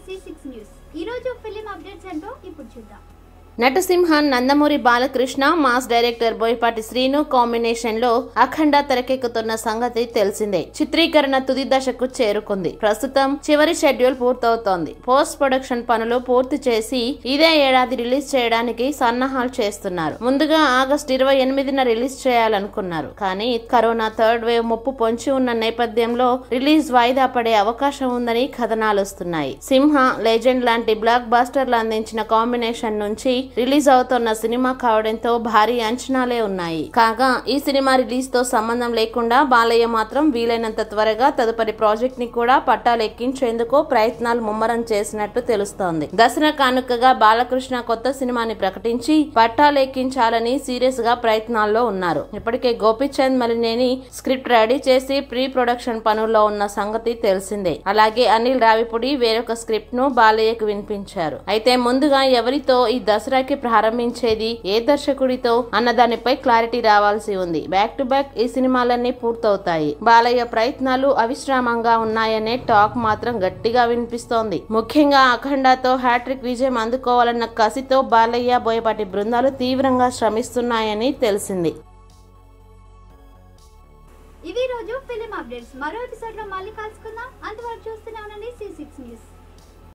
C six news ఈ రోజు film updates ఏంటో ఇప్పుడు చూద్దాం Natasimha Nandamuri Balakrishna mass director Boyapati Srinu combination లో అఖండ తెరకెక్కుతున్న సంగతి తెలిసిందే చిత్రీకరణ తుది దశకు చేరుకుంది ప్రస్తుతం చివరి షెడ్యూల్ పూర్తవుతోంది పోస్ట్ ప్రొడక్షన్ పనులు పూర్తి చేసి ఇదే ఏడాది రిలీజ్ చేయడానికి సన్నాహాలు చేస్తున్నారు ముందుగా ఆగస్టు ఇరవై ఎనిమిదిన రిలీజ్ చేయాలనుకున్నారు కానీ కరోనా థర్డ్ వేవ్ ముప్పు పొంచి ఉన్న నేపథ్యంలో రిలీజ్ వాయిదా పడే అవకాశం ఉందని కథనాలు వస్తున్నాయి సింహ లెజెండ్ లాంటి బ్లాక్ బాస్టర్లు అందించిన కాంబినేషన్ నుంచి రిలీజ్ అవుతున్న సినిమా కావడంతో భారీ అంచనాలే ఉన్నాయి కాగా ఈ సినిమా రిలీజ్ తో సంబంధం లేకుండా బాలయ్య మాత్రం వీలైనంత త్వరగా తదుపరి ప్రాజెక్ట్ ని కూడా పట్టాలు ఎక్కించేందుకు ప్రయత్నాలు ముమ్మరం చేసినట్టు తెలుస్తోంది దసరా కానుకగా బాలకృష్ణ కొత్త సినిమాని ప్రకటించి పట్టాలు ఎక్కించాలని సీరియస్ గా ప్రయత్నాల్లో ఉన్నారు ఇప్పటికే గోపిచంద్ మలినేని స్క్రిప్ట్ రెడీ చేసి ప్రీ ప్రొడక్షన్ పనుల్లో ఉన్న సంగతి తెలిసిందే అలాగే అనిల్ రావిపూడి వేరొక స్క్రిప్ట్ ను బాలయ్యకు వినిపించారు అయితే ముందుగా ఎవరితో ఈ దసరాకి ప్రారంభించేది ఏ దర్శకుడితో అన్న దానిపై క్లారిటీ రావాల్సి ఉంది బ్యాక్ టు బ్యాక్ ఈ సినిమాలన్నీ పూర్తవుతాయి బాలయ్య ప్రయత్నాలు అవిశ్రామంగా ఉన్నాయనే టాక్ మాత్రం గట్టిగా వినిపిస్తోంది ముఖ్యంగా అఖండతో హ్యాట్రిక్ విజయం అందుకోవాలన్న కసితో బాలయ్య బోయపాటి బృందాలు తీవ్రంగా శ్రమిస్తున్నాయని తెలిసింది ఇవి ఈ రోజు ఫిలిం అప్డేట్స్ మరో ఎపిసోడ్ లో మళ్ళీ కలుసుకుందాం అంతవరకు చూస్తూనే ఉండండి సి సిక్స్ న్యూస్